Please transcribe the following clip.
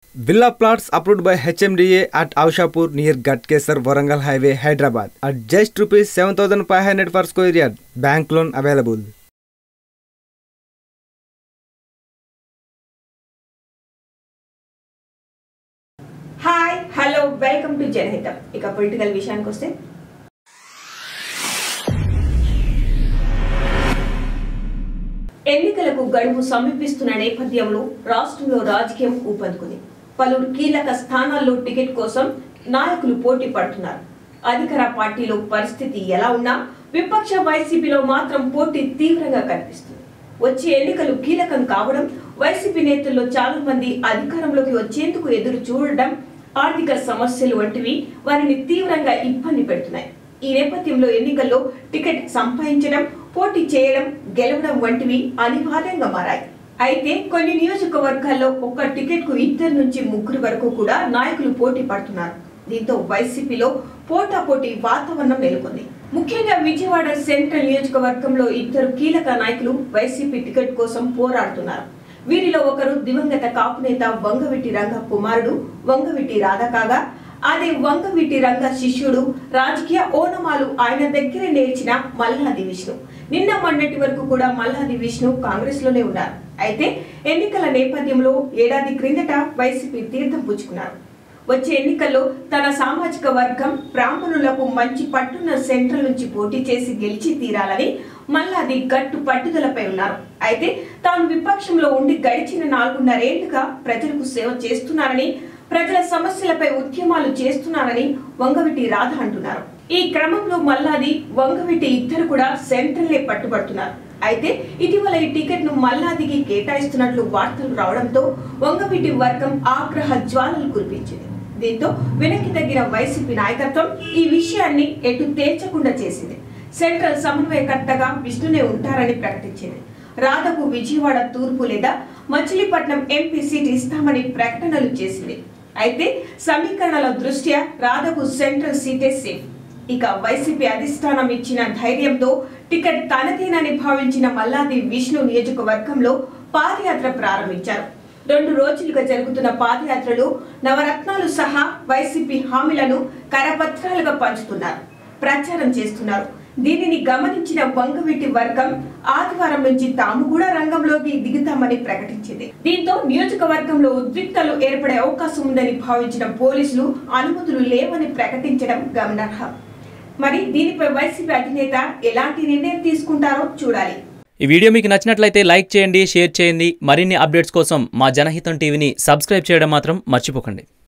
Villa plots approved by HMDA at Aushapur near Gatkesar Warangal Highway, Hyderabad at just rupees 7500 per square yard. Bank loan available. Hi hello welcome to Janahitam ఇక political విషయానికి వస్తే ఎన్నికలకు గడువు సమీపిస్తున్న నేపథ్యంలో రాష్ట్రంలో రాజకీయం ఊపందుకుంది పలువురు కీలక స్థానాల్లో టికెట్ కోసం నాయకులు పోటీ పడుతున్నారు అధికార పార్టీలో పరిస్థితి ఎలా ఉన్నా విపక్ష వైసీపీలో మాత్రం పోటీ తీవ్రంగా కనిపిస్తుంది వచ్చే ఎన్నికలు కీలకం కావడం వైసీపీ నేతల్లో చాలా మంది అధికారంలోకి వచ్చేందుకు ఎదురు చూడడం ఆర్థిక సమస్యలు వంటివి వారిని తీవ్రంగా ఇబ్బంది పెడుతున్నాయి ఈ నేపథ్యంలో ఎన్నికల్లో టికెట్ సంపాదించడం పోటీ చేయడం గెలవడం వంటివి అనివార్యంగా మారాయి అయితే కొన్ని నియోజకవర్గాల్లో ఒక్క టికెట్ కు ఇద్దరు నుంచి ముగ్గురు వరకు కూడా నాయకులు పోటీ పడుతున్నారు దీంతో వైసీపీలో పోటాపోటీ వాతావరణం నెలకొంది ముఖ్యంగా విజయవాడ సెంట్రల్ నియోజకవర్గంలో ఇద్దరు కీలక నాయకులు వైసీపీ టికెట్ కోసం పోరాడుతున్నారు వీరిలో ఒకరు దివంగత కాపు నేత వంగవీటి రంగ కుమారుడు వంగవీటి రాధా కాగా అదే వంగవీటి రంగ శిష్యుడు రాజకీయ ఓనమాలు ఆయన దగ్గర నేర్చిన మల్లాది విష్ణు నిన్న మొన్నటి వరకు కూడా మల్లాది విష్ణు కాంగ్రెస్ లోనే ఉన్నారు అయితే ఎన్నికల నేపథ్యంలో ఏడాది క్రిందట వైసీపీ తీర్థం పుచ్చుకున్నారు వచ్చే ఎన్నికల్లో తన సామాజిక వర్గం బ్రాహ్మణులకు మంచి పట్టున్న సెంట్రల్ నుంచి పోటీ చేసి గెలిచి తీరాలని మల్లాది గట్టు పట్టుదలపై ఉన్నారు అయితే తాను విపక్షంలో ఉండి గడిచిన నాలుగున్నరేళ్లుగా ప్రజలకు సేవ చేస్తున్నారని ప్రజల సమస్యలపై ఉద్యమాలు చేస్తున్నారని వంగవిటి రాధ అంటున్నారు ఈ క్రమంలో మల్లాది వంగవిటి ఇద్దరు కూడా సెంట్రల్లే పట్టుబడుతున్నారు అయితే ఇటీవల ఈ టికెట్ ను మల్లాదికి కేటాయిస్తున్నట్లు వార్తలు రావడంతో వంగవీటి వర్గం ఆగ్రహ జ్వాలలు కురిపించింది దీంతో వెనక్కి తగ్గిన వైసీపీ నాయకత్వం ఈ విషయాన్ని ఎటు తేల్చకుండా చేసింది సెంట్రల్ సమన్వయకర్తగా విష్ణునే ఉంటారని ప్రకటించింది రాధకు విజయవాడ తూర్పు లేదా మచిలీపట్నం ఎంపీ సీట్ ఇస్తామని ప్రకటనలు చేసింది అయితే సమీకరణల దృష్ట్యా రాధకు సెంట్రల్ సీటే సేఫ్ ఇక వైసీపీ అధిష్టానం ఇచ్చిన ధైర్యంతో టికెట్ తనదేనని భావించిన మల్లాది విష్ణు నియోజకవర్గంలో పాదయాత్ర ప్రారంభించారు రెండు రోజులుగా జరుగుతున్న పాదయాత్రలో నవరత్నాలు సహా వైసీపీ హామీలను కరపత్రాలుగా పంచుతున్నారు ప్రచారం చేస్తున్నారు దీనిని గమనించిన వంగవీటి వర్గం ఆదివారం నుంచి తాము కూడా రంగంలోకి దిగుతామని ప్రకటించింది దీంతో నియోజకవర్గంలో ఉద్రిక్తలు ఏర్పడే అవకాశం ఉందని భావించిన పోలీసులు అనుమతులు లేవని ప్రకటించడం గమనార్హం మరి దీనిపై వైసీపీ అధినేత ఎలాంటి నిర్ణయం తీసుకుంటారో చూడాలి ఈ వీడియో మీకు నచ్చినట్లయితే లైక్ చేయండి షేర్ చేయండి మరిన్ని అప్డేట్స్ కోసం మా జనహితం టీవీని సబ్స్క్రైబ్ చేయడం మాత్రం మర్చిపోకండి